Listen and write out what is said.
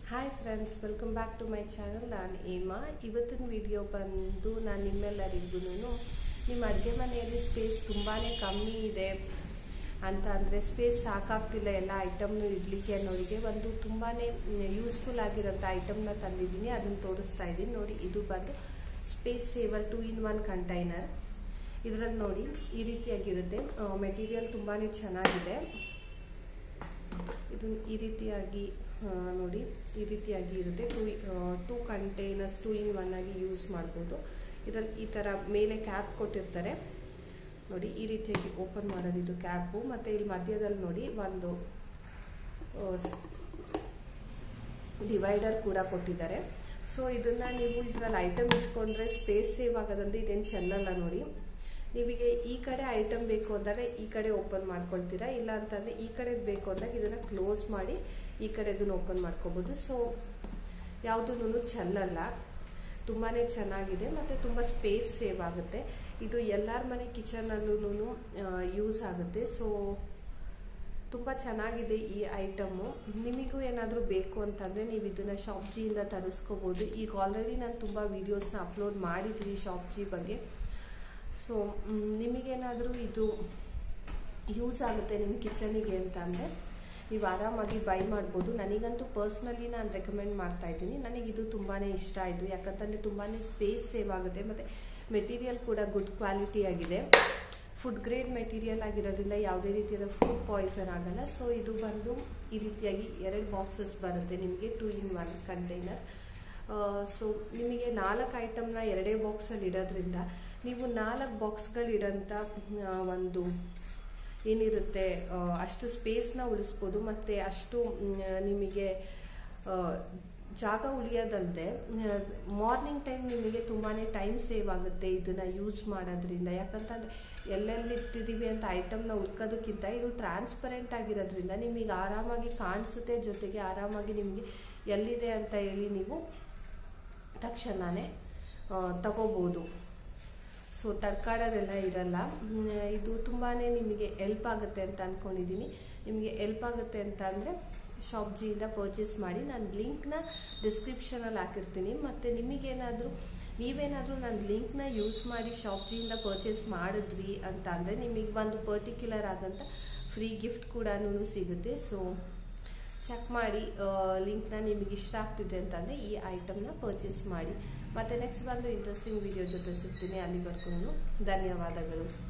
hi friends welcome back to my channel ನಾನು ಏಮಾ ಇವತ್ತಿನ ವಿಡಿಯೋ ಬಂದು ನಾನು ನಿಮ್ಮೆಲ್ಲರಿಗೂ ನಿಮ್ಮ ಅಡುಗೆ ಮನೆಯಲ್ಲಿ ಸ್ಪೇಸ್ ತುಂಬಾ ಕಮ್ಮಿ ಇದೆ ಅಂತ ಅಂದರೆ ಸ್ಪೇಸ್ ಸಾಕಾಗ್ತಿಲ್ಲ ಎಲ್ಲ ಐಟಮ್ನು ಇಡ್ಲಿಕ್ಕೆ ಅನ್ನೋರಿಗೆ ಒಂದು ತುಂಬಾ ಯೂಸ್ಫುಲ್ ಆಗಿರೋಂಥ ಐಟಮ್ನ ತಂದಿದ್ದೀನಿ ಅದನ್ನು ತೋರಿಸ್ತಾ ಇದ್ದೀನಿ ನೋಡಿ ಇದು ಬಂದು space saver two in one container ಇದರಲ್ಲಿ ನೋಡಿ ಈ ರೀತಿಯಾಗಿರುತ್ತೆ ಮೆಟೀರಿಯಲ್ ತುಂಬಾ ಚೆನ್ನಾಗಿದೆ ಇದು ಈ ರೀತಿಯಾಗಿ ಆ, ನೋಡಿ ಈ ರೀತಿಯಾಗಿ ಇರುತ್ತೆ two two containers two in one ಆಗಿ ಯೂಸ್ ಮಾಡ್ಬೋದು ಇದರಲ್ಲಿ ಈ ಥರ ಮೇಲೆ ಕ್ಯಾಪ್ ಕೊಟ್ಟಿರ್ತಾರೆ ನೋಡಿ ಈ ರೀತಿಯಾಗಿ ಓಪನ್ ಮಾಡೋದು ಇದು ಕ್ಯಾಪು ಮತ್ತು ಇಲ್ಲಿ ಮಧ್ಯದಲ್ಲಿ ನೋಡಿ ಒಂದು ಡಿವೈಡರ್ ಕೂಡ ಕೊಟ್ಟಿದ್ದಾರೆ ಸೊ ಇದನ್ನ ನೀವು ಇದರಲ್ಲಿ ಐಟಮ್ ಇಟ್ಕೊಂಡ್ರೆ ಸ್ಪೇಸ್ ಸೇವ್ ಆಗೋದಂದ್ರೆ ಇದೇನು ಚೆಲ್ಲಲ್ಲ ನೋಡಿ ನಿಮಗೆ ಈ ಕಡೆ ಐಟಮ್ ಬೇಕು ಅಂದಾಗ ಈ ಕಡೆ ಓಪನ್ ಮಾಡ್ಕೊಳ್ತೀರಾ ಇಲ್ಲ ಅಂತಂದ್ರೆ ಈ ಕಡೆ ಬೇಕು ಅಂದಾಗ ಇದನ್ನ ಕ್ಲೋಸ್ ಮಾಡಿ ಈ ಕಡೆ ಇದನ್ನ ಓಪನ್ ಮಾಡ್ಕೋಬಹುದು ಸೊ ಯಾವುದೂ ಚೆಲ್ಲಲ್ಲ ತುಂಬಾ ಚೆನ್ನಾಗಿದೆ ಮತ್ತು ತುಂಬ ಸ್ಪೇಸ್ ಸೇವ್ ಆಗುತ್ತೆ ಇದು ಎಲ್ಲರ ಮನೆ ಕಿಚನಲ್ಲೂ ಯೂಸ್ ಆಗುತ್ತೆ ಸೊ ತುಂಬ ಚೆನ್ನಾಗಿದೆ ಈ ಐಟಮ್ಮು ನಿಮಗೂ ಏನಾದರೂ ಬೇಕು ಅಂತಂದರೆ ನೀವು ಇದನ್ನು ಶಾಪ್ ಜಿಯಿಂದ ತರಿಸ್ಕೋಬೋದು ಈಗ ಆಲ್ರೆಡಿ ನಾನು ತುಂಬ ವೀಡಿಯೋಸ್ನ ಅಪ್ಲೋಡ್ ಮಾಡಿದ್ದೀನಿ ಶಾಪ್ ಜಿ ಬಗ್ಗೆ ಸೊ ನಿಮಗೇನಾದರೂ ಇದು ಯೂಸ್ ಆಗುತ್ತೆ ನಿಮ್ಮ ಕಿಚನಿಗೆ ಅಂತ ಅಂದರೆ ನೀವು ಆರಾಮಾಗಿ ಬೈ ಮಾಡ್ಬೋದು ನನಗಂತೂ ಪರ್ಸ್ನಲಿ ನಾನು ರೆಕಮೆಂಡ್ ಮಾಡ್ತಾ ಇದ್ದೀನಿ ನನಗೆ ಇದು ತುಂಬಾ ಇಷ್ಟ ಆಯಿತು ಯಾಕಂತಂದರೆ ತುಂಬಾ ಸ್ಪೇಸ್ ಸೇವ್ ಆಗುತ್ತೆ ಮತ್ತು ಮೆಟೀರಿಯಲ್ ಕೂಡ ಗುಡ್ ಕ್ವಾಲಿಟಿ ಆಗಿದೆ ಫುಡ್ ಗ್ರೇಡ್ ಮೆಟೀರಿಯಲ್ ಆಗಿರೋದ್ರಿಂದ ಯಾವುದೇ ರೀತಿಯಾದ ಫುಡ್ ಪಾಯ್ಸನ್ ಆಗಲ್ಲ ಸೊ ಇದು ಬಂದು ಈ ರೀತಿಯಾಗಿ ಎರಡು ಬಾಕ್ಸಸ್ ಬರುತ್ತೆ ನಿಮಗೆ two in one container so ನಿಮಗೆ ನಾಲ್ಕು ಐಟಮ್ನ ಎರಡೇ ಬಾಕ್ಸಲ್ಲಿ ಇಡೋದ್ರಿಂದ ನೀವು ನಾಲ್ಕು ಬಾಕ್ಸ್ಗಳಿಡಂಥ ಒಂದು ಏನಿರುತ್ತೆ ಆ, ಅಷ್ಟು ಸ್ಪೇಸ್ನ ಉಳಿಸ್ಬೋದು ಮತ್ತು ಅಷ್ಟು ಮ್, ನಿಮಗೆ ಆ, ಜಾಗ ಉಳಿಯೋದಲ್ಲದೆ ಮಾರ್ನಿಂಗ್ ಟೈಮ್ ನಿಮಗೆ ತುಂಬಾ ಟೈಮ್ ಸೇವ್ ಆಗುತ್ತೆ ಇದನ್ನು ಯೂಸ್ ಮಾಡೋದ್ರಿಂದ ಯಾಕಂತಂದರೆ ಎಲ್ಲೆಲ್ಲಿ ಇಟ್ಟಿದ್ದೀವಿ ಅಂತ ಐಟಮ್ನ ಹುಡ್ಕೋದಕ್ಕಿಂತ ಇದು ಟ್ರಾನ್ಸ್ಪರೆಂಟ್ ಆಗಿರೋದ್ರಿಂದ ನಿಮಗೆ ಆರಾಮಾಗಿ ಕಾಣಿಸುತ್ತೆ ಜೊತೆಗೆ ಆರಾಮಾಗಿ ನಿಮಗೆ ಎಲ್ಲಿದೆ ಅಂತ ಹೇಳಿ ನೀವು ತಕ್ಷಣವೇ ತಗೋಬೋದು ಸೊ ತಡ್ಕಾಡೋದೆಲ್ಲ ಇರಲ್ಲ ಮ್, ಇದು ತುಂಬಾ ನಿಮಗೆ ಎಲ್ಪ್ ಆಗುತ್ತೆ ಅಂತ ಅಂದ್ಕೊಂಡಿದ್ದೀನಿ ನಿಮಗೆ ಎಲ್ಪ್ ಆಗುತ್ತೆ ಅಂತ ಅಂದರೆ ಶಾಪ್ ಜಿಯಿಂದ ಪರ್ಚೇಸ್ ಮಾಡಿ ನಾನು ಲಿಂಕ್ನ ಡಿಸ್ಕ್ರಿಪ್ಷನಲ್ಲಿ ಹಾಕಿರ್ತೀನಿ ಮತ್ತು ನಿಮಗೇನಾದರೂ ನೀವೇನಾದರೂ ನನ್ನ ಲಿಂಕ್ನ ಯೂಸ್ ಮಾಡಿ ಶಾಪ್ ಜಿಯಿಂದ ಪರ್ಚೇಸ್ ಮಾಡಿದ್ರಿ ಅಂತ ಅಂದರೆ ನಿಮಗೆ ಒಂದು ಪರ್ಟಿಕ್ಯುಲರ್ ಆದಂಥ ಫ್ರೀ ಗಿಫ್ಟ್ ಕೂಡ ಸಿಗುತ್ತೆ ಸೊ ಚೆಕ್ ಮಾಡಿ ಲಿಂಕ್ನ ನಿಮಗೆ ಇಷ್ಟ ಆಗ್ತಿದೆ ಅಂತಂದರೆ ಈ ಐಟಮ್ನ ಪರ್ಚೇಸ್ ಮಾಡಿ ಮತ್ತು ನೆಕ್ಸ್ಟ್ ಬಂದು ಇಂಟ್ರೆಸ್ಟಿಂಗ್ ವಿಡಿಯೋ ಜೊತೆ ಸಿಗ್ತೀನಿ ಅಲ್ಲಿವರೆಗೂ ಧನ್ಯವಾದಗಳು